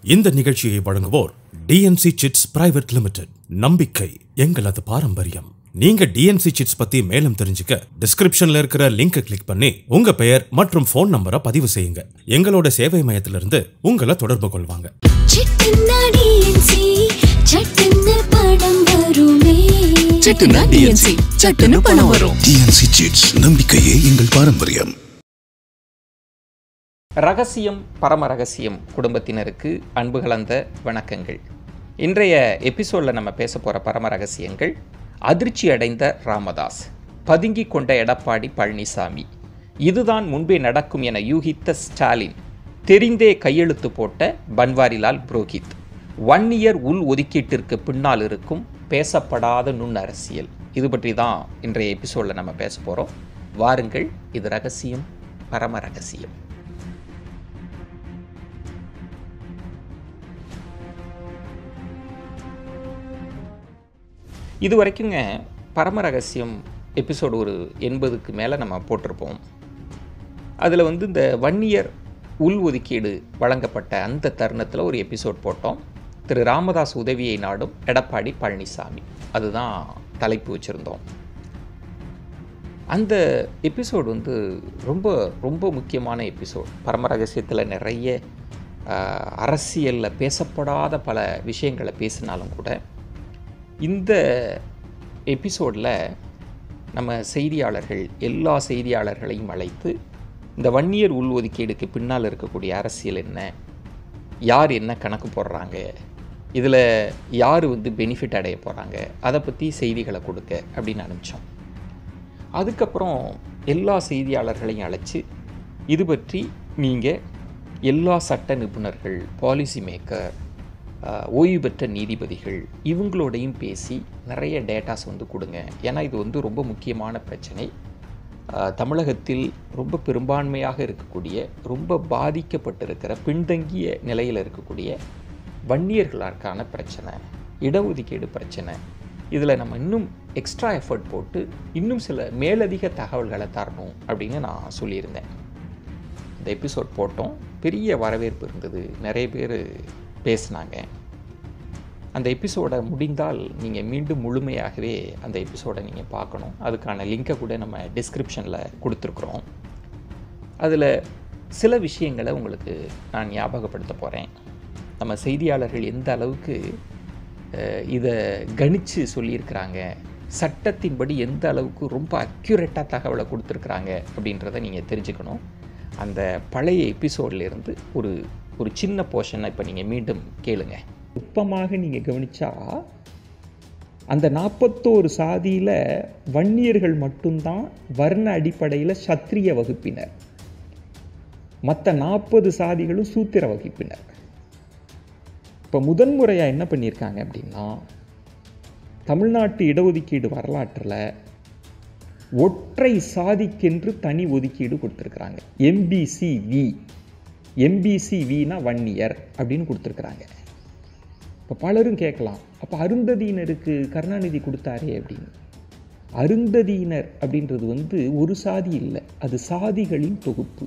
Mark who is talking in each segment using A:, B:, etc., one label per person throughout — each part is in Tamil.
A: இந்த நிகழ்ச்சியை வழங்குவோர் டிஎன்சி சிட்ஸ் பிரைவேட் லிமிடெட் நம்பிக்கை எங்களது பாரம்பரியம் நீங்க டிஎன்சி சிட்ஸ் பத்தி மேலும் தெரிஞ்சுக்க டிஸ்கிரிப்ஷன்ல இருக்கிற லிங்கை கிளிக் பண்ணி உங்க பெயர் மற்றும் ஃபோன் நம்பரை பதிவு செய்யுங்க எங்களோட சேவை மையத்திலிருந்து உங்களை தொடர்பு கொள்வாங்க
B: சிட்டுன்னா டிஎன்சி சட்டுன்னு படம் வருமே
C: சட்டுனா டிஎன்சி சட்டுன்னு பணம் வரும்
D: டிஎன்சி சிட்ஸ் நம்பிக்கையே எங்கள் பாரம்பரியம்
E: ரகசியம் பரம ரகசியம் குடும்பத்தினருக்கு அன்பு கலந்த வணக்கங்கள் இன்றைய எபிசோடில் நம்ம பேச போகிற பரம ரகசியங்கள் அதிர்ச்சி அடைந்த ராமதாஸ் பதுங்கி கொண்ட எடப்பாடி பழனிசாமி இதுதான் முன்பே நடக்கும் என யூகித்த ஸ்டாலின் தெரிந்தே கையெழுத்து போட்ட பன்வாரிலால் புரோஹித் ஒன் இயர் உள் ஒதுக்கீட்டிற்கு பின்னால் இருக்கும் பேசப்படாத நுண் அரசியல் இது பற்றி தான் இன்றைய எபிசோடில் நம்ம பேச போகிறோம் வாருங்கள் இது ரகசியம் பரம ரகசியம் இது வரைக்குங்க பரம ரகசியம் எபிசோடு ஒரு எண்பதுக்கு மேலே நம்ம போட்டிருப்போம் அதில் வந்து இந்த ஒன் இயர் உள் ஒதுக்கீடு வழங்கப்பட்ட அந்த தருணத்தில் ஒரு எபிசோட் போட்டோம் திரு ராமதாஸ் உதவியை நாடும் எடப்பாடி பழனிசாமி அதுதான் தலைப்பு வச்சுருந்தோம் அந்த எபிசோடு வந்து ரொம்ப ரொம்ப முக்கியமான எபிசோட் பரம ரகசியத்தில் நிறைய அரசியலில் பேசப்படாத பல விஷயங்களை பேசினாலும் கூட இந்த எபிசோடில் நம்ம செய்தியாளர்கள் எல்லா செய்தியாளர்களையும் அழைத்து இந்த வன்னியர் உள்ஒதுக்கீடுக்கு பின்னால் இருக்கக்கூடிய அரசியல் என்ன யார் என்ன கணக்கு போடுறாங்க இதில் யார் வந்து பெனிஃபிட் அடைய போகிறாங்க அதை பற்றி செய்திகளை கொடுக்க அப்படின்னு அனுப்பிச்சோம் அதுக்கப்புறம் எல்லா செய்தியாளர்களையும் அழைச்சி இது பற்றி நீங்கள் எல்லா சட்ட நிபுணர்கள் பாலிசி மேக்கர் ஓய்வு பெற்ற நீதிபதிகள் இவங்களோடையும் பேசி நிறைய டேட்டாஸ் வந்து கொடுங்க ஏன்னா இது வந்து ரொம்ப முக்கியமான பிரச்சனை தமிழகத்தில் ரொம்ப பெரும்பான்மையாக இருக்கக்கூடிய ரொம்ப பாதிக்கப்பட்டிருக்கிற பின்தங்கிய நிலையில் இருக்கக்கூடிய வன்னியர்களுக்கான பிரச்சனை இடஒதுக்கீடு பிரச்சனை இதில் நம்ம இன்னும் எக்ஸ்ட்ரா எஃபர்ட் போட்டு இன்னும் சில மேலதிக தகவல்களை தரணும் அப்படின்னு நான் சொல்லியிருந்தேன் இந்த எபிசோட் போட்டோம் பெரிய வரவேற்பு இருந்தது நிறைய பேர் பேசினாங்க அந்த எபிசோடை முடிந்தால் நீங்கள் மீண்டும் முழுமையாகவே அந்த எபிசோடை நீங்கள் பார்க்கணும் அதுக்கான லிங்கை கூட நம்ம டிஸ்கிரிப்ஷனில் கொடுத்துருக்குறோம் அதில் சில விஷயங்களை உங்களுக்கு நான் ஞாபகப்படுத்த போகிறேன் நம்ம செய்தியாளர்கள் எந்த அளவுக்கு இதை கணித்து சொல்லியிருக்கிறாங்க சட்டத்தின்படி எந்த அளவுக்கு ரொம்ப அக்யூரேட்டாக தகவலை கொடுத்துருக்குறாங்க அப்படின்றத நீங்கள் தெரிஞ்சுக்கணும் அந்த பழைய எபிசோட்லேருந்து ஒரு ஒரு சின்ன போர்ஷனை இப்போ நீங்கள் மீண்டும் கேளுங்க நுட்பமாக நீங்கள் கவனித்தா அந்த நாற்பத்தோரு சாதியில் வன்னியர்கள் மட்டும்தான் வர்ண அடிப்படையில் சத்திரிய வகுப்பினர் மற்ற நாற்பது சாதிகளும் சூத்திர வகுப்பினர் இப்போ முதன்முறையாக என்ன பண்ணியிருக்காங்க அப்படின்னா தமிழ்நாட்டு இடஒதுக்கீடு வரலாற்றில் ஒற்றை சாதிக்கென்று தனி ஒதுக்கீடு கொடுத்துருக்குறாங்க எம்பிசி வி எம்பிசி வினா ஒன் இயர் அப்படின்னு கொடுத்துருக்குறாங்க இப்போ பலரும் கேட்கலாம் அப்போ அருந்ததியினருக்கு கருணாநிதி கொடுத்தாரே அப்படின்னு அருந்ததியினர் அப்படின்றது வந்து ஒரு சாதி இல்லை அது சாதிகளின் தொகுப்பு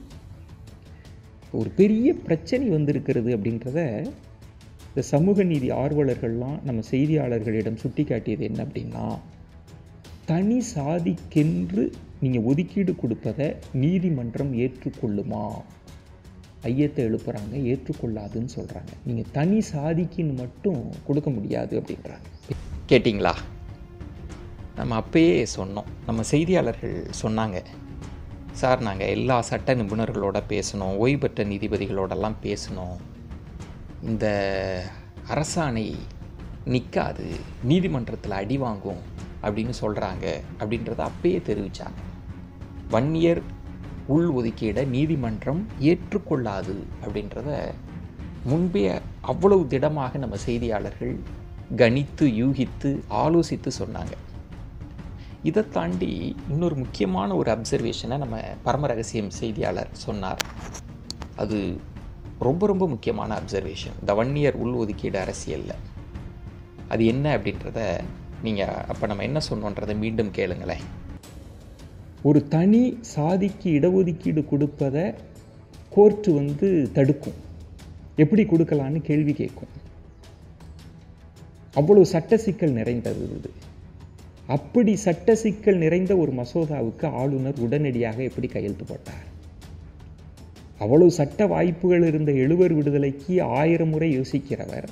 E: ஒரு பெரிய பிரச்சனை வந்திருக்கிறது அப்படின்றத இந்த சமூக நீதி ஆர்வலர்கள்லாம் நம்ம செய்தியாளர்களிடம் சுட்டி காட்டியது என்ன அப்படின்னா தனி சாதிக்கென்று நீங்கள் ஒதுக்கீடு கொடுப்பதை நீதிமன்றம் ஏற்றுக்கொள்ளுமா ஐயத்தை எழுப்புறாங்க ஏற்றுக்கொள்ளாதுன்னு சொல்கிறாங்க நீங்கள் தனி சாதிக்குன்னு மட்டும் கொடுக்க முடியாது அப்படின்றாங்க கேட்டிங்களா நம்ம அப்பயே சொன்னோம் நம்ம செய்தியாளர்கள் சொன்னாங்க சார் நாங்கள் எல்லா சட்ட நிபுணர்களோட பேசணும் ஓய்வு பெற்ற நீதிபதிகளோடெல்லாம் பேசணும் இந்த அரசாணை நிற்காது நீதிமன்றத்தில் அடி வாங்கும் அப்படின்னு சொல்கிறாங்க அப்படின்றத அப்பயே தெரிவித்தாங்க ஒன் இயர் உள் ஒதுக்கீடை நீதிமன்றம் ஏற்றுக்கொள்ளாது அப்படின்றத முன்பே அவ்வளவு திடமாக நம்ம செய்தியாளர்கள் கணித்து யூகித்து ஆலோசித்து சொன்னாங்க இதை தாண்டி இன்னொரு முக்கியமான ஒரு அப்சர்வேஷனை நம்ம பரம ரகசியம் செய்தியாளர் சொன்னார் அது ரொம்ப ரொம்ப முக்கியமான அப்சர்வேஷன் இந்த ஒன் இயர் உள் ஒதுக்கீடு அரசியலில் அது என்ன அப்படின்றத நீங்கள் அப்போ நம்ம என்ன சொன்னோன்றதை மீண்டும் கேளுங்களேன் ஒரு தனி சாதிக்கு இடஒதுக்கீடு கொடுப்பதை கோர்ட்டு வந்து தடுக்கும் எப்படி கொடுக்கலான்னு கேள்வி கேட்கும் அவ்வளவு சட்ட சிக்கல் நிறைந்தது இது அப்படி சட்ட சிக்கல் நிறைந்த ஒரு மசோதாவுக்கு ஆளுநர் உடனடியாக எப்படி கையெழுத்து போட்டார் அவ்வளவு சட்ட வாய்ப்புகள் இருந்த எழுவர் விடுதலைக்கு ஆயிரம் முறை யோசிக்கிறவர்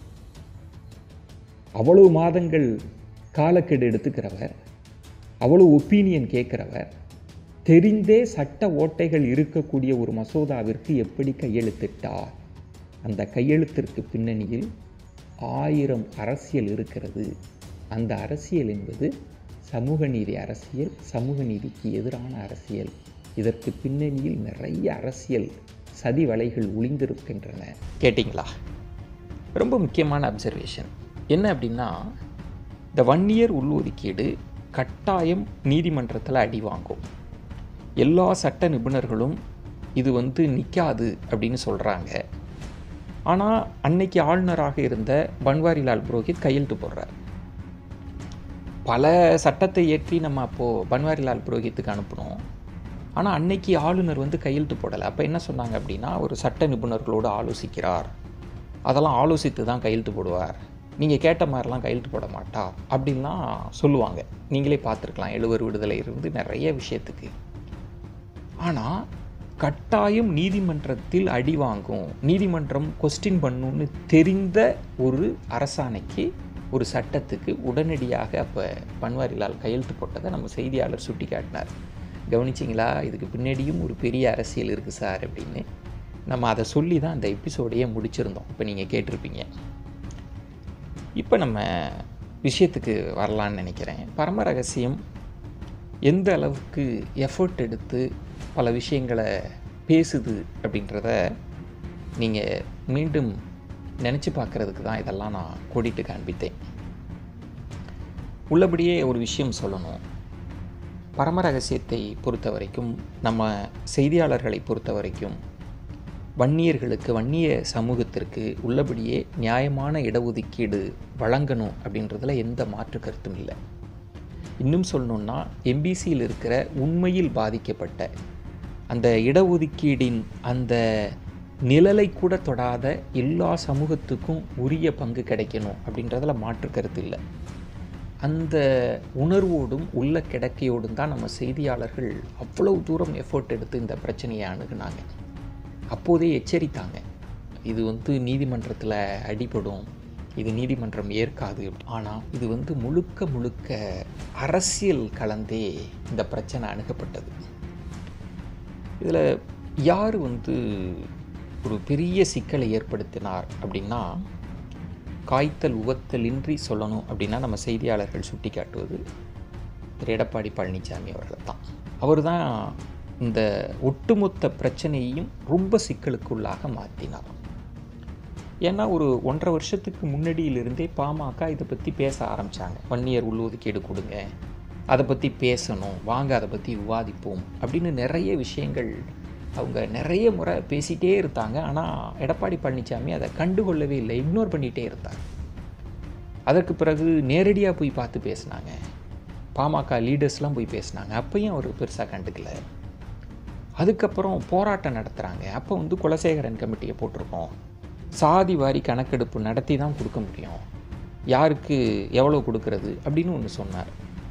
E: அவ்வளவு மாதங்கள் காலக்கெடு எடுத்துக்கிறவர் அவ்வளவு ஒப்பீனியன் கேட்கிறவர் தெரிந்தே சட்ட ஓட்டைகள் இருக்கக்கூடிய ஒரு மசோதாவிற்கு எப்படி கையெழுத்திட்டார் அந்த கையெழுத்திற்கு பின்னணியில் ஆயிரம் அரசியல் இருக்கிறது அந்த அரசியல் என்பது சமூக நீதி அரசியல் சமூக நீதிக்கு எதிரான அரசியல் இதற்கு பின்னணியில் நிறைய அரசியல் சதி வலைகள் ஒளிந்திருக்கின்றன கேட்டிங்களா ரொம்ப முக்கியமான அப்சர்வேஷன் என்ன அப்படின்னா இந்த ஒன் இயர் உள்ஒதுக்கீடு கட்டாயம் நீதிமன்றத்தில் அடி வாங்கும் எல்லா சட்ட நிபுணர்களும் இது வந்து நிற்காது அப்படின்னு சொல்கிறாங்க ஆனால் அன்னைக்கு ஆளுநராக இருந்த பன்வாரிலால் புரோஹித் கையெழுத்து போடுறார் பல சட்டத்தை ஏற்றி நம்ம அப்போது பன்வாரிலால் புரோஹித்துக்கு அனுப்பினோம் ஆனால் அன்னைக்கு ஆளுநர் வந்து கையெழுத்து போடலை அப்போ என்ன சொன்னாங்க அப்படின்னா ஒரு சட்ட நிபுணர்களோடு ஆலோசிக்கிறார் அதெல்லாம் ஆலோசித்து தான் கையெழுத்து போடுவார் நீங்கள் கேட்ட மாதிரிலாம் கையெழுத்து போட மாட்டா அப்படின்லாம் சொல்லுவாங்க நீங்களே பார்த்துருக்கலாம் எழுவர் விடுதலை இருந்து நிறைய விஷயத்துக்கு ஆனால் கட்டாயம் நீதிமன்றத்தில் அடி வாங்கும் நீதிமன்றம் கொஸ்டின் பண்ணுன்னு தெரிந்த ஒரு அரசாணைக்கு ஒரு சட்டத்துக்கு உடனடியாக அப்போ பன்வாரிலால் கையெழுத்து போட்டதை நம்ம செய்தியாளர் சுட்டி காட்டினார் கவனிச்சிங்களா இதுக்கு பின்னாடியும் ஒரு பெரிய அரசியல் இருக்குது சார் அப்படின்னு நம்ம அதை சொல்லி தான் அந்த எபிசோடையே முடிச்சிருந்தோம் இப்போ நீங்கள் கேட்டிருப்பீங்க இப்போ நம்ம விஷயத்துக்கு வரலான்னு நினைக்கிறேன் பரம ரகசியம் எந்த அளவுக்கு எஃபர்ட் எடுத்து பல விஷயங்களை பேசுது அப்படின்றத நீங்கள் மீண்டும் நினச்சி பார்க்குறதுக்கு தான் இதெல்லாம் நான் கோடிட்டு காண்பித்தேன் உள்ளபடியே ஒரு விஷயம் சொல்லணும் பரம ரகசியத்தை பொறுத்த வரைக்கும் நம்ம செய்தியாளர்களை பொறுத்த வரைக்கும் வன்னியர்களுக்கு வன்னிய சமூகத்திற்கு உள்ளபடியே நியாயமான இடஒதுக்கீடு வழங்கணும் அப்படின்றதுல எந்த மாற்று கருத்தும் இல்லை இன்னும் சொல்லணுன்னா எம்பிசியில் இருக்கிற உண்மையில் பாதிக்கப்பட்ட அந்த இடஒதுக்கீடின் அந்த நிழலை கூட தொடாத எல்லா சமூகத்துக்கும் உரிய பங்கு கிடைக்கணும் அப்படின்றதுல மாற்று கருத்து இல்லை அந்த உணர்வோடும் உள்ள கிடக்கையோடும் தான் நம்ம செய்தியாளர்கள் அவ்வளவு தூரம் எஃபோர்ட் எடுத்து இந்த பிரச்சனையை அணுகுனாங்க அப்போதே எச்சரித்தாங்க இது வந்து நீதிமன்றத்தில் அடிபடும் இது நீதிமன்றம் ஏற்காது ஆனால் இது வந்து முழுக்க முழுக்க அரசியல் கலந்தே இந்த பிரச்சனை அணுகப்பட்டது இதில் யார் வந்து ஒரு பெரிய சிக்கலை ஏற்படுத்தினார் அப்படின்னா காய்த்தல் உவத்தலின்றி சொல்லணும் அப்படின்னா நம்ம செய்தியாளர்கள் சுட்டி காட்டுவது திரு எடப்பாடி பழனிசாமி அவர்களை தான் அவர் தான் இந்த ஒட்டுமொத்த பிரச்சனையையும் ரொம்ப சிக்கலுக்குள்ளாக மாற்றினார் ஏன்னா ஒரு ஒன்றரை வருஷத்துக்கு முன்னாடியிலிருந்தே பாமக இதை பற்றி பேச ஆரம்பித்தாங்க வன்னியர் உள்ளொதுக்கீடு கொடுங்க அதை பற்றி பேசணும் வாங்க அதை பற்றி விவாதிப்போம் அப்படின்னு நிறைய விஷயங்கள் அவங்க நிறைய முறை பேசிகிட்டே இருந்தாங்க ஆனால் எடப்பாடி பழனிசாமி அதை கண்டுகொள்ளவே இல்லை இக்னோர் பண்ணிகிட்டே இருந்தார் அதற்கு பிறகு நேரடியாக போய் பார்த்து பேசினாங்க பாமக லீடர்ஸ்லாம் போய் பேசினாங்க அப்பையும் அவர் பெருசாக கண்டுக்கல அதுக்கப்புறம் போராட்டம் நடத்துகிறாங்க அப்போ வந்து குலசேகரன் கமிட்டியை போட்டிருக்கோம் சாதி வாரி கணக்கெடுப்பு நடத்தி தான் கொடுக்க முடியும் யாருக்கு எவ்வளோ கொடுக்கறது அப்படின்னு ஒன்று சொன்னார்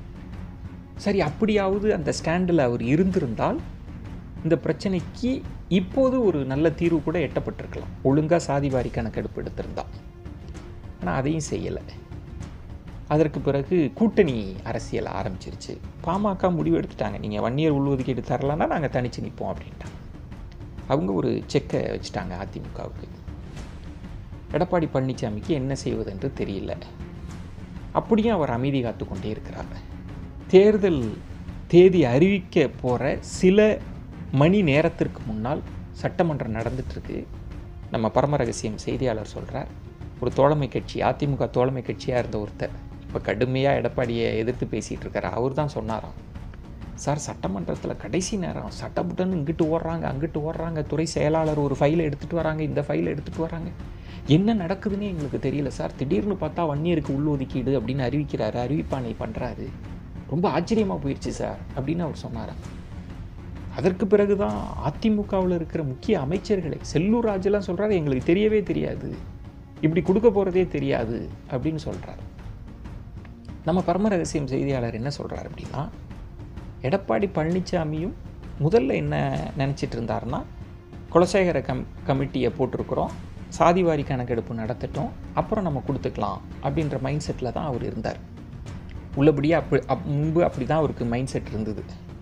E: சரி அப்படியாவது அந்த ஸ்டாண்டில் அவர் இருந்திருந்தால் இந்த பிரச்சனைக்கு இப்போது ஒரு நல்ல தீர்வு கூட எட்டப்பட்டிருக்கலாம் ஒழுங்காக சாதி வாரி கணக்கெடுப்பு எடுத்திருந்தா ஆனால் அதையும் செய்யலை அதற்கு பிறகு கூட்டணி அரசியல் ஆரம்பிச்சிருச்சு பாமக முடிவு எடுத்துட்டாங்க நீங்கள் வன்னியர் உள்ஒதுக்கீடு தரலன்னா நாங்கள் தனிச்சு நிற்போம் அப்படின்ட்டாங்க அவங்க ஒரு செக்கை வச்சுட்டாங்க அதிமுகவுக்கு எடப்பாடி பழனிசாமிக்கு என்ன செய்வது என்று தெரியல அப்படியும் அவர் அமைதி காத்து கொண்டே இருக்கிறார் தேர்தல் தேதி அறிவிக்க போகிற சில மணி நேரத்திற்கு முன்னால் சட்டமன்றம் நடந்துட்டுருக்கு நம்ம பரம ரகசியம் செய்தியாளர் சொல்கிறார் ஒரு தோழமை கட்சி அதிமுக தோழமை கட்சியாக இருந்த ஒருத்தர் இப்போ கடுமையாக எடப்பாடியை எதிர்த்து பேசிகிட்டு இருக்காரு அவர் தான் சொன்னாராம் சார் சட்டமன்றத்தில் கடைசி நேரம் சட்டப்புட்டன்னு இங்கிட்டு ஓடுறாங்க அங்கிட்டு ஓடுறாங்க துறை செயலாளர் ஒரு ஃபைலை எடுத்துகிட்டு வராங்க இந்த ஃபைலை எடுத்துகிட்டு வராங்க என்ன நடக்குதுன்னே எங்களுக்கு தெரியல சார் திடீர்னு பார்த்தா வன்னியருக்கு உள்ளொதுக்கீடு அப்படின்னு அறிவிக்கிறாரு அறிவிப்பானை பண்ணுறாரு ரொம்ப ஆச்சரியமாக போயிடுச்சு சார் அப்படின்னு அவர் சொன்னாராம் அதற்கு பிறகு தான் அதிமுகவில் இருக்கிற முக்கிய அமைச்சர்களை செல்லூர் ராஜெல்லாம் சொல்கிறாரு எங்களுக்கு தெரியவே தெரியாது இப்படி கொடுக்க போகிறதே தெரியாது அப்படின்னு சொல்கிறார் நம்ம பரம ரகசியம் செய்தியாளர் என்ன சொல்கிறார் அப்படின்னா எடப்பாடி பழனிசாமியும் முதல்ல என்ன நினச்சிட்டு இருந்தாருன்னா குலசேகர கம் கமிட்டியை போட்டிருக்கிறோம் சாதிவாரி கணக்கெடுப்பு நடத்தட்டும் அப்புறம் நம்ம கொடுத்துக்கலாம் அப்படின்ற மைண்ட் செட்டில் தான் அவர் இருந்தார் உள்ளபடியே அப்படி அப் முன்பு அப்படி தான் அவருக்கு மைண்ட் செட் இருந்தது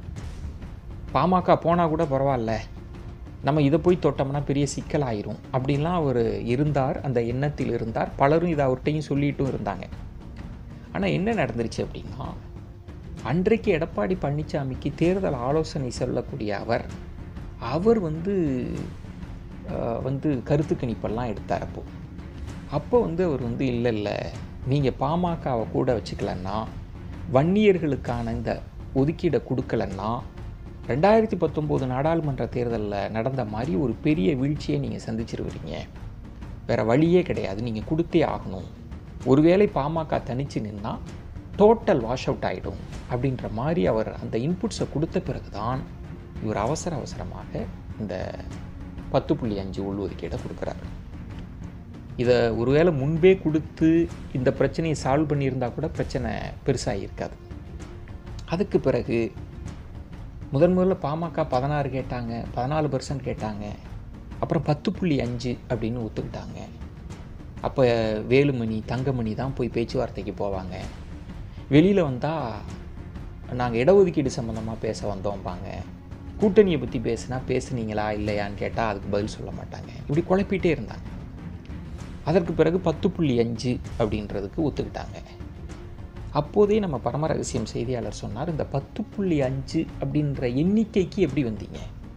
E: பாமக போனால் கூட பரவாயில்ல நம்ம இதை போய் தொட்டோம்னா பெரிய சிக்கலாயிரும் அப்படின்லாம் அவர் இருந்தார் அந்த எண்ணத்தில் இருந்தார் பலரும் இதை அவர்கிட்டையும் சொல்லிட்டும் இருந்தாங்க ஆனால் என்ன நடந்துருச்சு அப்படின்னா அன்றைக்கு எடப்பாடி பழனிசாமிக்கு தேர்தல் ஆலோசனை சொல்லக்கூடிய அவர் அவர் வந்து அஹ், வந்து கருத்து கணிப்பெல்லாம் எடுத்தார் அப்போ அப்போ வந்து அவர் வந்து இல்லை இல்லை நீங்கள் பாமகவை கூட வச்சுக்கலன்னா வன்னியர்களுக்கான இந்த ஒதுக்கீடை கொடுக்கலன்னா ரெண்டாயிரத்தி பத்தொம்போது நாடாளுமன்ற தேர்தலில் நடந்த மாதிரி ஒரு பெரிய வீழ்ச்சியை நீங்கள் சந்திச்சிருவீங்க வேறு வழியே கிடையாது நீங்கள் கொடுத்தே ஆகணும் ஒருவேளை பாமக தனிச்சு நின்னா டோட்டல் வாஷ் அவுட் ஆகிடும் அப்படின்ற மாதிரி அவர் அந்த இன்புட்ஸை கொடுத்த பிறகு தான் இவர் அவசர அவசரமாக இந்த பத்து புள்ளி அஞ்சு உள்ஒதுக்கீடை கொடுக்குறாரு இதை ஒருவேளை முன்பே கொடுத்து இந்த பிரச்சனையை சால்வ் பண்ணியிருந்தா கூட பிரச்சனை பெருசாக இருக்காது அதுக்கு பிறகு முதன் முதல்ல பாமக பதினாறு கேட்டாங்க பதினாலு பர்சன்ட் கேட்டாங்க அப்புறம் பத்து புள்ளி அஞ்சு அப்படின்னு ஒத்துக்கிட்டாங்க அப்போ வேலுமணி தங்கமணி தான் போய் பேச்சுவார்த்தைக்கு போவாங்க வெளியில் வந்தால் நாங்கள் இடஒதுக்கீடு சம்மந்தமாக பேச வந்தோம்பாங்க கூட்டணியை பற்றி பேசுனா பேசுனீங்களா இல்லையான்னு கேட்டால் அதுக்கு பதில் சொல்ல மாட்டாங்க இப்படி குழப்பிட்டே இருந்தாங்க அதற்கு பிறகு பத்து புள்ளி அஞ்சு அப்படின்றதுக்கு ஒத்துக்கிட்டாங்க அப்போதே நம்ம பரம ரகசியம் செய்தியாளர் சொன்னார் இந்த பத்து புள்ளி அஞ்சு அப்படின்ற எண்ணிக்கைக்கு எப்படி வந்தீங்க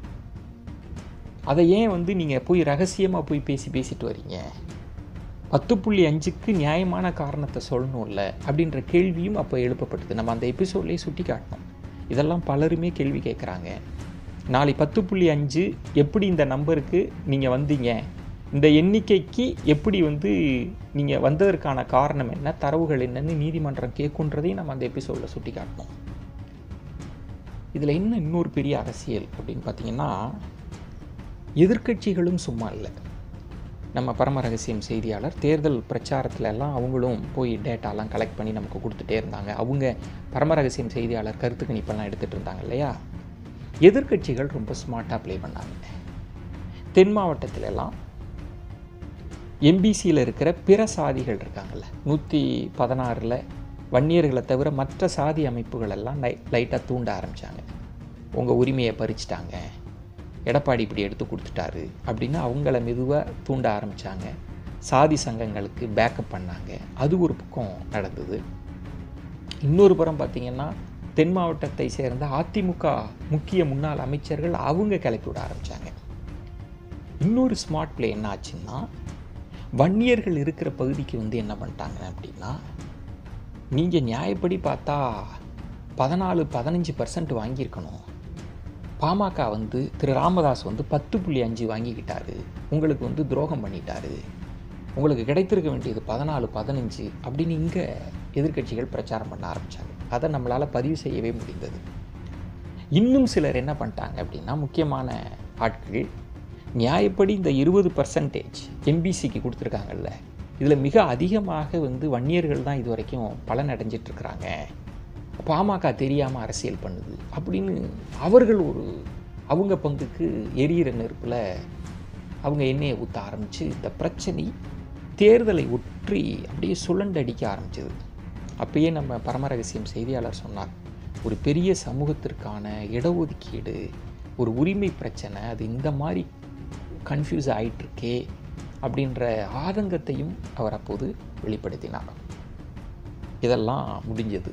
E: அதை ஏன் வந்து நீங்கள் போய் ரகசியமாக போய் பேசி பேசிட்டு வரீங்க பத்து புள்ளி அஞ்சுக்கு நியாயமான காரணத்தை சொல்லணும்ல அப்படின்ற கேள்வியும் அப்போ எழுப்பப்பட்டது நம்ம அந்த எபிசோட்லேயே சுட்டி காட்டணும் இதெல்லாம் பலருமே கேள்வி கேட்குறாங்க நாளை பத்து புள்ளி அஞ்சு எப்படி இந்த நம்பருக்கு நீங்கள் வந்தீங்க இந்த எண்ணிக்கைக்கு எப்படி வந்து நீங்கள் வந்ததற்கான காரணம் என்ன தரவுகள் என்னன்னு நீதிமன்றம் கேட்குன்றதையும் நம்ம அந்த எபிசோடில் சுட்டி காட்டணும் இதில் என்ன இன்னொரு பெரிய அரசியல் அப்படின்னு பார்த்தீங்கன்னா எதிர்க்கட்சிகளும் சும்மா இல்லை நம்ம பரம ரகசியம் செய்தியாளர் தேர்தல் பிரச்சாரத்துல எல்லாம் அவங்களும் போய் டேட்டாலாம் கலெக்ட் பண்ணி நமக்கு கொடுத்துட்டே இருந்தாங்க அவங்க பரம ரகசியம் செய்தியாளர் கருத்து கணிப்பெல்லாம் எடுத்துகிட்டு இருந்தாங்க இல்லையா எதிர்க்கட்சிகள் ரொம்ப ஸ்மார்ட்டாக ப்ளே பண்ணாங்க தென் மாவட்டத்துல எல்லாம் எம்பிசியில் இருக்கிற பிற சாதிகள் இருக்காங்கல்ல நூற்றி பதினாறில் வன்னியர்களை தவிர மற்ற சாதி அமைப்புகள் எல்லாம் லை லைட்டாக தூண்ட ஆரம்பித்தாங்க உங்கள் உரிமையை பறிச்சிட்டாங்க எடப்பாடி இப்படி எடுத்து கொடுத்துட்டாரு அப்படின்னு அவங்கள மெதுவாக தூண்ட ஆரம்பித்தாங்க சாதி சங்கங்களுக்கு பேக்கப் பண்ணாங்க அது ஒரு பக்கம் நடந்தது இன்னொரு புறம் பார்த்தீங்கன்னா தென் மாவட்டத்தை சேர்ந்த அதிமுக முக்கிய முன்னாள் அமைச்சர்கள் அவங்க கிளப்பி விட ஆரம்பித்தாங்க இன்னொரு ஸ்மார்ட் பிளே என்ன ஆச்சுன்னா வன்னியர்கள் இருக்கிற பகுதிக்கு வந்து என்ன பண்ணிட்டாங்க அப்படின்னா நீங்கள் நியாயப்படி பார்த்தா பதினாலு பதினஞ்சு பர்சன்ட் வாங்கியிருக்கணும் பாமக வந்து திரு ராமதாஸ் வந்து பத்து புள்ளி அஞ்சு வாங்கிக்கிட்டாரு உங்களுக்கு வந்து துரோகம் பண்ணிட்டாரு உங்களுக்கு கிடைத்திருக்க வேண்டியது பதினாலு பதினஞ்சு அப்படின்னு இங்கே எதிர்க்கட்சிகள் பிரச்சாரம் பண்ண ஆரம்பித்தாங்க அதை நம்மளால் பதிவு செய்யவே முடிந்தது இன்னும் சிலர் என்ன பண்ணிட்டாங்க அப்படின்னா முக்கியமான ஆட்கள் நியாயப்படி இந்த இருபது பர்சன்டேஜ் எம்பிசிக்கு கொடுத்துருக்காங்கல்ல இதில் மிக அதிகமாக வந்து வன்னியர்கள் தான் இது வரைக்கும் பலன் அடைஞ்சிட்டு இருக்கிறாங்க பாமக தெரியாமல் அரசியல் பண்ணுது அப்படின்னு அவர்கள் ஒரு அவங்க பங்குக்கு எரியிற நெருப்பில் அவங்க எண்ணெயை ஊற்ற ஆரம்பித்து இந்த பிரச்சனை தேர்தலை ஒற்றி அப்படியே சுழண்டடிக்க ஆரம்பிச்சது அப்பயே நம்ம பரமரகசியம் செய்தியாளர் சொன்னார் ஒரு பெரிய சமூகத்திற்கான இடஒதுக்கீடு ஒரு உரிமை பிரச்சனை அது இந்த மாதிரி கன்ஃபியூஸ் ஆயிட்டிருக்கே அப்படின்ற ஆதங்கத்தையும் அவர் அப்போது வெளிப்படுத்தினார் இதெல்லாம் முடிஞ்சது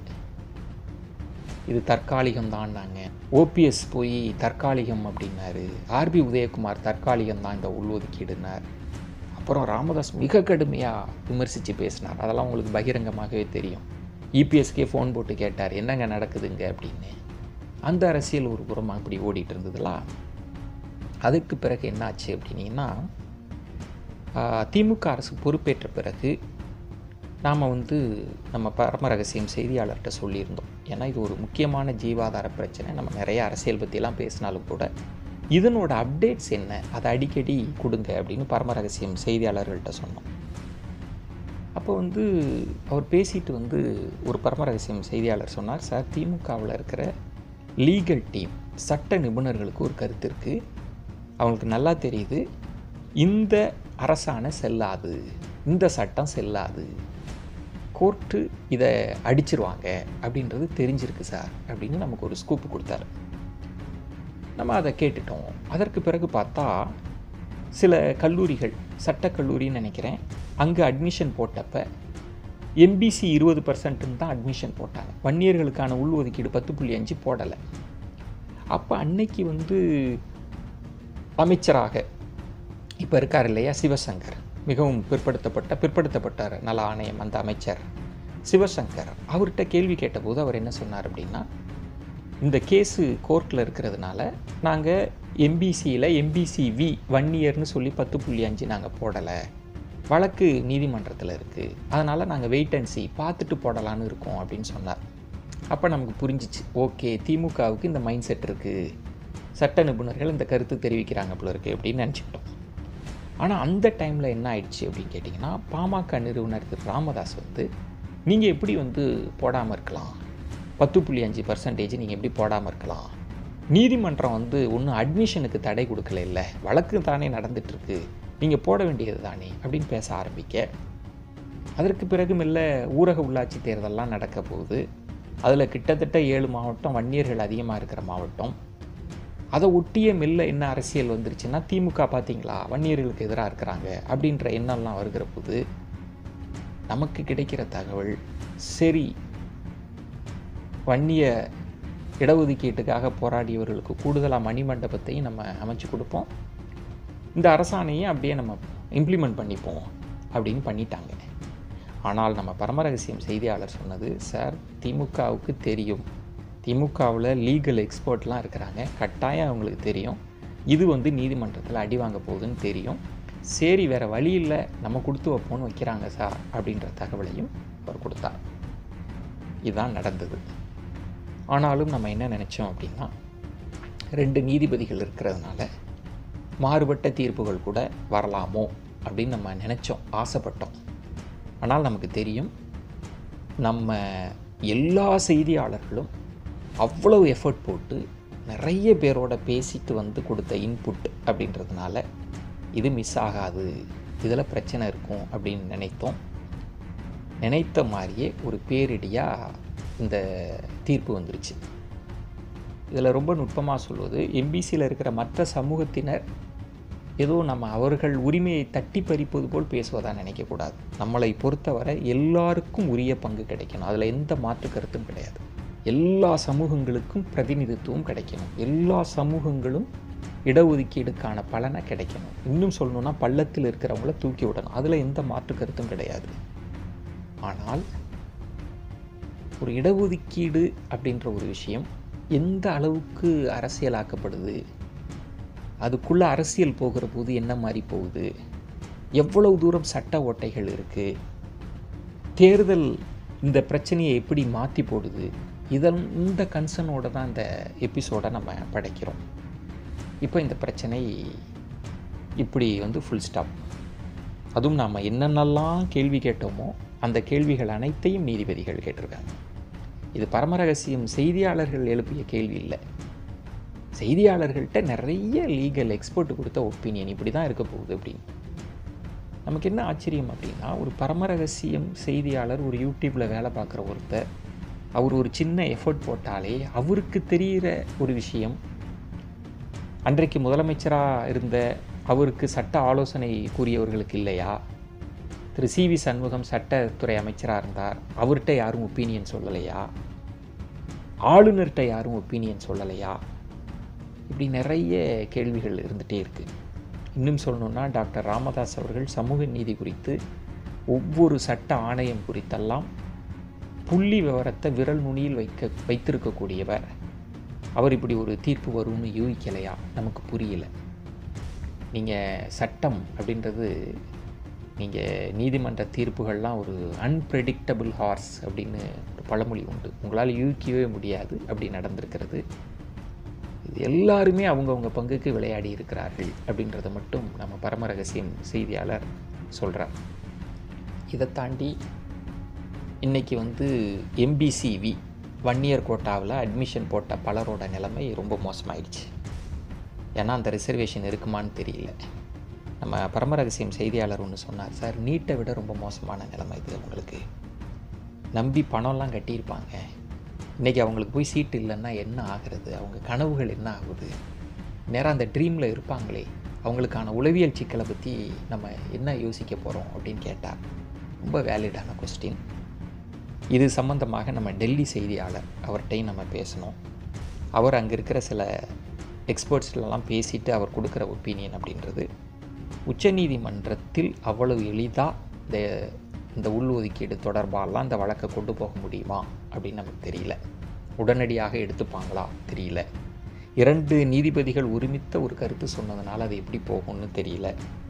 E: இது தற்காலிகம் தான்னாங்க ஓபிஎஸ் போய் தற்காலிகம் அப்படின்னாரு ஆர்பி உதயகுமார் தற்காலிகம் தான் இந்த உள்ஒதுக்கீடுனார் அப்புறம் ராமதாஸ் மிக கடுமையாக விமர்சித்து பேசினார் அதெல்லாம் உங்களுக்கு பகிரங்கமாகவே தெரியும் இபிஎஸ்கே ஃபோன் போட்டு கேட்டார் என்னங்க நடக்குதுங்க அப்படின்னு அந்த அரசியல் ஒரு புறமாக இப்படி ஓடிட்டு இருந்ததுல அதுக்கு பிறகு என்னாச்சு அப்படின்னீங்கன்னா ஆஹ், திமுக அரசு பொறுப்பேற்ற பிறகு நாம் வந்து நம்ம பரம ரகசியம் செய்தியாளர்கிட்ட சொல்லியிருந்தோம் ஏன்னா இது ஒரு முக்கியமான ஜீவாதார பிரச்சனை நம்ம நிறைய அரசியல் பற்றிலாம் பேசினாலும் கூட இதனோட அப்டேட்ஸ் என்ன அதை அடிக்கடி கொடுங்க அப்படின்னு பரம ரகசியம் செய்தியாளர்கள்ட்ட சொன்னோம் அப்போ வந்து அவர் பேசிட்டு வந்து ஒரு பரம ரகசியம் செய்தியாளர் சொன்னார் சார் திமுகவில் இருக்கிற லீகல் டீம் சட்ட நிபுணர்களுக்கு ஒரு கருத்து இருக்குது அவங்களுக்கு நல்லா தெரியுது இந்த அரசாணை செல்லாது இந்த சட்டம் செல்லாது கோர்ட்டு இதை அடிச்சிருவாங்க அப்படின்றது தெரிஞ்சிருக்கு சார் அப்படின்னு நமக்கு ஒரு ஸ்கூப் கொடுத்தாரு நம்ம அதை கேட்டுட்டோம் அதற்கு பிறகு பார்த்தா சில கல்லூரிகள் சட்டக்கல்லூரின்னு நினைக்கிறேன் அங்கே அட்மிஷன் போட்டப்ப எம்பிசி இருபது பர்சன்ட்டுன்னு தான் அட்மிஷன் போட்டாங்க வன்னியர்களுக்கான உள்ஒதுக்கீடு பத்து புள்ளி அஞ்சு போடலை அப்போ அன்னைக்கு வந்து அமைச்சராக இப்போ இருக்கார் இல்லையா சிவசங்கர் மிகவும் பிற்படுத்தப்பட்ட பிற்படுத்தப்பட்டார் நல ஆணையம் அந்த அமைச்சர் சிவசங்கர் அவர்கிட்ட கேள்வி கேட்டபோது அவர் என்ன சொன்னார் அப்படின்னா இந்த கேஸு கோர்ட்டில் இருக்கிறதுனால நாங்கள் எம்பிசியில் எம்பிசி வி ஒன் இயர்னு சொல்லி பத்து புள்ளி அஞ்சு நாங்கள் போடலை வழக்கு நீதிமன்றத்தில் இருக்குது அதனால் நாங்கள் வெயிட் அண்ட் சி பார்த்துட்டு போடலான்னு இருக்கோம் அப்படின்னு சொன்னார் அப்போ நமக்கு புரிஞ்சிச்சு ஓகே திமுகவுக்கு இந்த மைண்ட் செட் இருக்குது சட்ட நிபுணர்கள் இந்த கருத்து தெரிவிக்கிறாங்க போல இருக்குது அப்படின்னு நினச்சிக்கிட்டோம் ஆனால் அந்த டைமில் என்ன ஆயிடுச்சு அப்படின்னு கேட்டிங்கன்னா பாமக நிறுவனர் திரு ராமதாஸ் வந்து நீங்கள் எப்படி வந்து போடாமல் இருக்கலாம் பத்து புள்ளி அஞ்சு பர்சன்டேஜ் நீங்கள் எப்படி போடாமல் இருக்கலாம் நீதிமன்றம் வந்து ஒன்றும் அட்மிஷனுக்கு தடை கொடுக்கல இல்லை வழக்கு தானே நடந்துட்டுருக்கு நீங்கள் போட வேண்டியது தானே அப்படின்னு பேச ஆரம்பிக்க அதற்கு பிறகு மெல்ல ஊரக உள்ளாட்சி தேர்தல்லாம் நடக்க போகுது அதில் கிட்டத்தட்ட ஏழு மாவட்டம் வன்னியர்கள் அதிகமாக இருக்கிற மாவட்டம் அதை ஒட்டிய மெல்ல என்ன அரசியல் வந்துருச்சுன்னா திமுக பார்த்தீங்களா வன்னியர்களுக்கு எதிராக இருக்கிறாங்க அப்படின்ற எண்ணம்லாம் வருகிற போது நமக்கு கிடைக்கிற தகவல் சரி வன்னிய இடஒதுக்கீட்டுக்காக போராடியவர்களுக்கு கூடுதலாக மணிமண்டபத்தையும் நம்ம அமைச்சு கொடுப்போம் இந்த அரசாணையை அப்படியே நம்ம இம்ப்ளிமெண்ட் பண்ணிப்போம் அப்படின்னு பண்ணிட்டாங்க ஆனால் நம்ம பரமரகசியம் செய்தியாளர் சொன்னது சார் திமுகவுக்கு தெரியும் திமுகவில் லீகல் எக்ஸ்பர்ட்லாம் இருக்கிறாங்க கட்டாயம் அவங்களுக்கு தெரியும் இது வந்து நீதிமன்றத்தில் அடி வாங்க போகுதுன்னு தெரியும் சரி வேறு வழி இல்லை நம்ம கொடுத்து வைப்போம்னு வைக்கிறாங்க சார் அப்படின்ற தகவலையும் அவர் கொடுத்தார் இதுதான் நடந்தது ஆனாலும் நம்ம என்ன நினச்சோம் அப்படின்னா ரெண்டு நீதிபதிகள் இருக்கிறதுனால மாறுபட்ட தீர்ப்புகள் கூட வரலாமோ அப்படின்னு நம்ம நினச்சோம் ஆசைப்பட்டோம் ஆனால் நமக்கு தெரியும் நம்ம எல்லா செய்தியாளர்களும் அவ்வளவு எஃபர்ட் போட்டு நிறைய பேரோட பேசிட்டு வந்து கொடுத்த இன்புட் அப்படின்றதுனால இது மிஸ் ஆகாது இதில் பிரச்சனை இருக்கும் அப்படின்னு நினைத்தோம் நினைத்த மாதிரியே ஒரு பேரிடியாக இந்த தீர்ப்பு வந்துருச்சு இதில் ரொம்ப நுட்பமாக சொல்வது எம்பிசியில் இருக்கிற மற்ற சமூகத்தினர் ஏதோ நம்ம அவர்கள் உரிமையை தட்டி பறிப்பது போல் பேசுவதாக நினைக்கக்கூடாது நம்மளை பொறுத்தவரை எல்லாருக்கும் உரிய பங்கு கிடைக்கணும் அதில் எந்த மாற்று கருத்தும் கிடையாது எல்லா சமூகங்களுக்கும் பிரதிநிதித்துவம் கிடைக்கணும் எல்லா சமூகங்களும் இடஒதுக்கீடுக்கான பலனை கிடைக்கணும் இன்னும் சொல்லணும்னா பள்ளத்தில் இருக்கிறவங்கள தூக்கி விடணும் அதில் எந்த மாற்று கருத்தும் கிடையாது ஆனால் ஒரு இடஒதுக்கீடு அப்படின்ற ஒரு விஷயம் எந்த அளவுக்கு அரசியலாக்கப்படுது அதுக்குள்ளே அரசியல் போகிற போது என்ன மாதிரி போகுது எவ்வளவு தூரம் சட்ட ஓட்டைகள் இருக்குது தேர்தல் இந்த பிரச்சனையை எப்படி மாற்றி போடுது இதன் இந்த கன்சர்னோட தான் இந்த எபிசோடை நம்ம படைக்கிறோம் இப்போ இந்த பிரச்சனை இப்படி வந்து ஃபுல் ஸ்டாப் அதுவும் நாம் என்னென்னலாம் கேள்வி கேட்டோமோ அந்த கேள்விகள் அனைத்தையும் நீதிபதிகள் கேட்டிருக்காங்க இது பரமரகசியம் செய்தியாளர்கள் எழுப்பிய கேள்வி இல்லை செய்தியாளர்கள்ட்ட நிறைய லீகல் எக்ஸ்பர்ட் கொடுத்த ஒப்பீனியன் இப்படி தான் இருக்க போகுது அப்படின்னு நமக்கு என்ன ஆச்சரியம் அப்படின்னா ஒரு பரமரகசியம் செய்தியாளர் ஒரு யூடியூப்பில் வேலை பார்க்குற ஒருத்தர் அவர் ஒரு சின்ன எஃபர்ட் போட்டாலே அவருக்கு தெரிகிற ஒரு விஷயம் அன்றைக்கு முதலமைச்சராக இருந்த அவருக்கு சட்ட ஆலோசனை கூறியவர்களுக்கு இல்லையா திரு சி வி சண்முகம் சட்டத்துறை அமைச்சராக இருந்தார் அவர்கிட்ட யாரும் ஒப்பீனியன் சொல்லலையா ஆளுநர்கிட்ட யாரும் ஒப்பீனியன் சொல்லலையா இப்படி நிறைய கேள்விகள் இருந்துகிட்டே இருக்குது இன்னும் சொல்லணுன்னா டாக்டர் ராமதாஸ் அவர்கள் சமூக நீதி குறித்து ஒவ்வொரு சட்ட ஆணையம் குறித்தெல்லாம் புள்ளி விவரத்தை விரல் நுனியில் வைக்க வைத்திருக்கக்கூடியவர் அவர் இப்படி ஒரு தீர்ப்பு வரும்னு யூகிக்கலையா நமக்கு புரியல நீங்கள் சட்டம் அப்படின்றது நீங்கள் நீதிமன்ற தீர்ப்புகள்லாம் ஒரு அன்பிரடிக்டபிள் ஹார்ஸ் அப்படின்னு ஒரு பழமொழி உண்டு உங்களால் யூகிக்கவே முடியாது அப்படி நடந்திருக்கிறது இது எல்லாருமே அவங்கவுங்க பங்குக்கு விளையாடி இருக்கிறார்கள் அப்படின்றத மட்டும் நம்ம பரமரகசியம் செய்தியாளர் சொல்கிறார் இதை தாண்டி இன்றைக்கி வந்து எம்பிசிவி ஒன் இயர் கோட்டாவில் அட்மிஷன் போட்ட பலரோட நிலைமை ரொம்ப மோசமாயிடுச்சு ஏன்னா அந்த ரிசர்வேஷன் இருக்குமான்னு தெரியல நம்ம பரமரகசியம் செய்தியாளர் ஒன்று சொன்னார் சார் நீட்டை விட ரொம்ப மோசமான நிலைமை இது அவங்களுக்கு நம்பி பணம்லாம் கட்டியிருப்பாங்க இன்றைக்கி அவங்களுக்கு போய் சீட்டு இல்லைன்னா என்ன ஆகிறது அவங்க கனவுகள் என்ன ஆகுது நேராக அந்த ட்ரீமில் இருப்பாங்களே அவங்களுக்கான உளவியல் சிக்கலை பற்றி நம்ம என்ன யோசிக்க போகிறோம் அப்படின்னு கேட்டார் ரொம்ப வேலிடான கொஸ்டின் இது சம்பந்தமாக நம்ம டெல்லி செய்தியாளர் அவர்கிட்டையும் நம்ம பேசணும் அவர் அங்கே இருக்கிற சில எக்ஸ்பர்ட்ஸ்லாம் பேசிட்டு அவர் கொடுக்குற ஒப்பீனியன் அப்படின்றது உச்சநீதிமன்றத்தில் அவ்வளவு எளிதாக இந்த இந்த உள்ஒதுக்கீடு தொடர்பாலாம் இந்த வழக்கை கொண்டு போக முடியுமா அப்படின்னு நமக்கு தெரியல உடனடியாக எடுத்துப்பாங்களா தெரியல இரண்டு நீதிபதிகள் ஒருமித்த ஒரு கருத்து சொன்னதுனால அது எப்படி போகும்னு தெரியல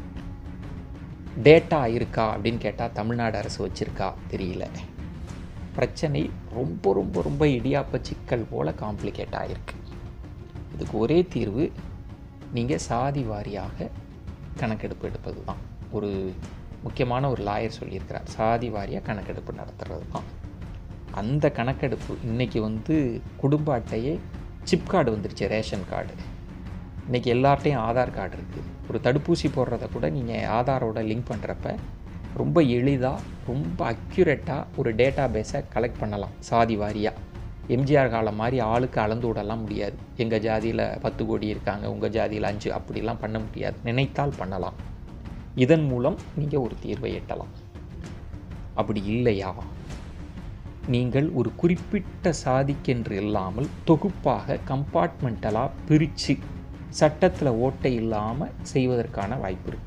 E: டேட்டா இருக்கா அப்படின்னு கேட்டால் தமிழ்நாடு அரசு வச்சுருக்கா தெரியல பிரச்சனை ரொம்ப ரொம்ப ரொம்ப இடியாப்ப சிக்கல் போல் காம்ப்ளிகேட் ஆகிருக்கு இதுக்கு ஒரே தீர்வு நீங்கள் சாதி வாரியாக கணக்கெடுப்பு எடுப்பது தான் ஒரு முக்கியமான ஒரு லாயர் சொல்லியிருக்கிறார் சாதி வாரியாக கணக்கெடுப்பு நடத்துறது தான் அந்த கணக்கெடுப்பு இன்றைக்கி வந்து குடும்ப அட்டையே சிப் கார்டு வந்துருச்சு ரேஷன் கார்டு இன்றைக்கி எல்லார்ட்டையும் ஆதார் கார்டு இருக்குது ஒரு தடுப்பூசி போடுறத கூட நீங்கள் ஆதாரோட லிங்க் பண்ணுறப்ப ரொம்ப எளிதாக ரொம்ப அக்யூரேட்டாக ஒரு டேட்டா பேஸை கலெக்ட் பண்ணலாம் சாதி வாரியாக எம்ஜிஆர் காலம் மாதிரி ஆளுக்கு அளந்து விடலாம் முடியாது எங்கள் ஜாதியில் பத்து கோடி இருக்காங்க உங்கள் ஜாதியில் அஞ்சு அப்படிலாம் பண்ண முடியாது நினைத்தால் பண்ணலாம் இதன் மூலம் நீங்கள் ஒரு தீர்வை எட்டலாம் அப்படி இல்லையா நீங்கள் ஒரு குறிப்பிட்ட சாதிக்கென்று இல்லாமல் தொகுப்பாக கம்பார்ட்மெண்டலாக பிரித்து சட்டத்தில் ஓட்டை இல்லாமல் செய்வதற்கான வாய்ப்பு இருக்குது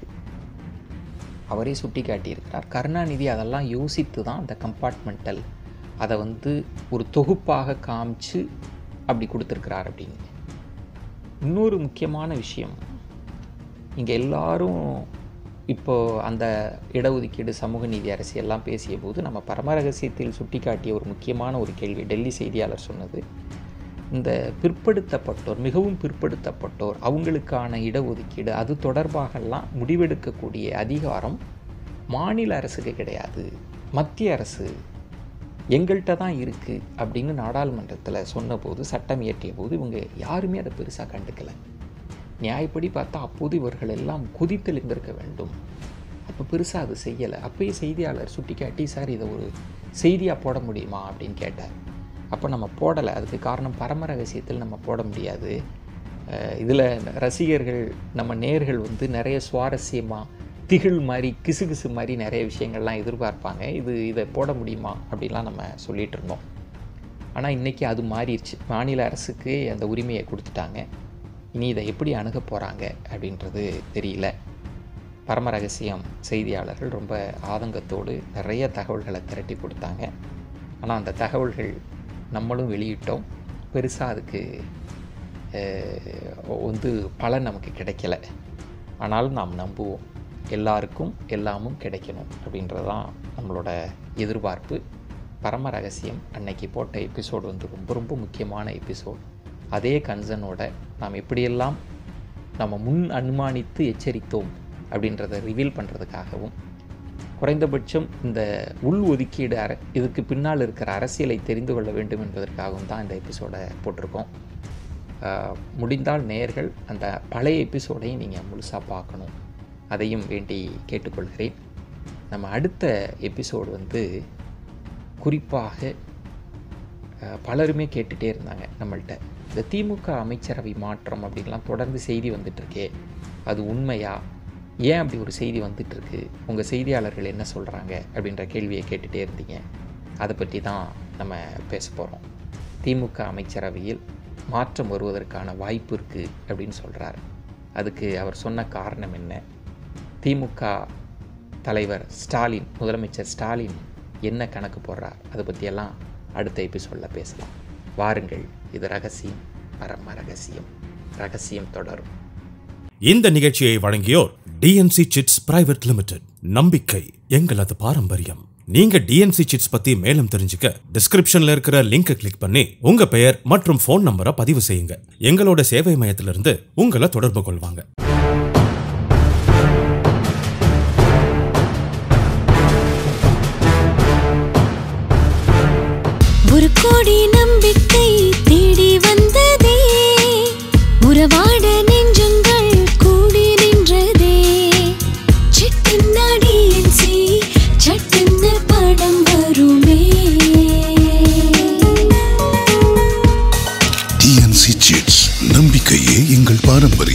E: அவரே சுட்டி காட்டியிருக்கிறார் கருணாநிதி அதெல்லாம் யோசித்து தான் அந்த கம்பார்ட்மெண்டல் அதை வந்து ஒரு தொகுப்பாக காமிச்சு அப்படி கொடுத்துருக்கிறார் அப்படின்னு இன்னொரு முக்கியமான விஷயம் இங்கே எல்லாரும் இப்போ அந்த இடஒதுக்கீடு சமூக நீதி அரசியெல்லாம் பேசிய போது நம்ம பரமரகசியத்தில் சுட்டிக்காட்டிய ஒரு முக்கியமான ஒரு கேள்வி டெல்லி செய்தியாளர் சொன்னது இந்த பிற்படுத்தப்பட்டோர் மிகவும் பிற்படுத்தப்பட்டோர் அவங்களுக்கான இடஒதுக்கீடு அது தொடர்பாகலாம் முடிவெடுக்கக்கூடிய அதிகாரம் மாநில அரசுக்கு கிடையாது மத்திய அரசு எங்கள்கிட்ட தான் இருக்குது அப்படின்னு நாடாளுமன்றத்தில் சொன்னபோது சட்டம் இயற்றிய போது இவங்க யாருமே அதை பெருசாக கண்டுக்கலை நியாயப்படி பார்த்தா அப்போது இவர்கள் எல்லாம் குதித்தெழுந்திருக்க வேண்டும் அப்போ பெருசாக அது செய்யலை அப்பயே செய்தியாளர் சுட்டிக்காட்டி சார் இதை ஒரு செய்தியாக போட முடியுமா அப்படின்னு கேட்டார் அப்போ நம்ம போடலை அதுக்கு காரணம் பரம ரகசியத்தில் நம்ம போட முடியாது இதில் ரசிகர்கள் நம்ம நேர்கள் வந்து நிறைய சுவாரஸ்யமாக திகில் மாதிரி கிசுகிசு மாதிரி நிறைய விஷயங்கள்லாம் எதிர்பார்ப்பாங்க இது இதை போட முடியுமா அப்படிலாம் நம்ம சொல்லிகிட்டு இருந்தோம் ஆனால் இன்றைக்கி அது மாறிடுச்சு மாநில அரசுக்கு அந்த உரிமையை கொடுத்துட்டாங்க இனி இதை எப்படி அணுக போகிறாங்க அப்படின்றது தெரியல பரம ரகசியம் செய்தியாளர்கள் ரொம்ப ஆதங்கத்தோடு நிறைய தகவல்களை திரட்டி கொடுத்தாங்க ஆனால் அந்த தகவல்கள் நம்மளும் வெளியிட்டோம் பெருசாக அதுக்கு வந்து பலன் நமக்கு கிடைக்கல ஆனாலும் நாம் நம்புவோம் எல்லாருக்கும் எல்லாமும் கிடைக்கணும் அப்படின்றது தான் நம்மளோட எதிர்பார்ப்பு பரம ரகசியம் அன்னைக்கு போட்ட எபிசோடு வந்து ரொம்ப ரொம்ப முக்கியமான எபிசோட் அதே கன்சனோட நாம் எப்படியெல்லாம் நம்ம முன் அனுமானித்து எச்சரித்தோம் அப்படின்றத ரிவீல் பண்ணுறதுக்காகவும் குறைந்தபட்சம் இந்த உள் ஒதுக்கீடு அர இதுக்கு பின்னால் இருக்கிற அரசியலை தெரிந்து கொள்ள வேண்டும் என்பதற்காகவும் தான் இந்த எபிசோடை போட்டிருக்கோம் முடிந்தால் நேர்கள் அந்த பழைய எபிசோடையும் நீங்கள் முழுசாக பார்க்கணும் அதையும் வேண்டி கேட்டுக்கொள்கிறேன் நம்ம அடுத்த எபிசோடு வந்து குறிப்பாக பலருமே கேட்டுகிட்டே இருந்தாங்க நம்மள்கிட்ட இந்த திமுக அமைச்சரவை மாற்றம் அப்படின்லாம் தொடர்ந்து செய்தி வந்துட்டுருக்கே அது உண்மையா ஏன் அப்படி ஒரு செய்தி வந்துட்டுருக்கு உங்கள் செய்தியாளர்கள் என்ன சொல்கிறாங்க அப்படின்ற கேள்வியை கேட்டுகிட்டே இருந்தீங்க அதை பற்றி தான் நம்ம பேச போகிறோம் திமுக அமைச்சரவையில் மாற்றம் வருவதற்கான வாய்ப்பு இருக்குது அப்படின்னு சொல்கிறார் அதுக்கு அவர் சொன்ன காரணம் என்ன திமுக தலைவர் ஸ்டாலின் முதலமைச்சர் ஸ்டாலின் என்ன கணக்கு போடுறார் அதை பற்றியெல்லாம் அடுத்த எபிசோடில் பேசலாம் வாருங்கள் இது ரகசியம் பரம ரகசியம் ரகசியம் தொடரும்
A: இந்த நிகழ்ச்சியை வழங்கியோர் டிஎன்சி சிட்ஸ் பிரைவேட் லிமிடெட் நம்பிக்கை எங்களது பாரம்பரியம் நீங்க டிஎன்சி சிட்ஸ் பத்தி மேலும் தெரிஞ்சுக்க டிஸ்கிரிப்ஷன்ல இருக்கிற லிங்கை கிளிக் பண்ணி உங்க பெயர் மற்றும் ஃபோன் நம்பரை பதிவு செய்யுங்க எங்களோட சேவை மையத்திலிருந்து உங்களை தொடர்பு கொள்வாங்க
B: ஒரு கோடி நம்பிக்கை தேடி வந்ததே உறவாட நெஞ்சங்கள் கூடி நின்றதே சிட்டுன்னா டிஎன்சி சட்டுன்னு படம் வருமே
D: டிஎன்சி சிட்ஸ் நம்பிக்கையே எங்கள் பாரம்பரியம்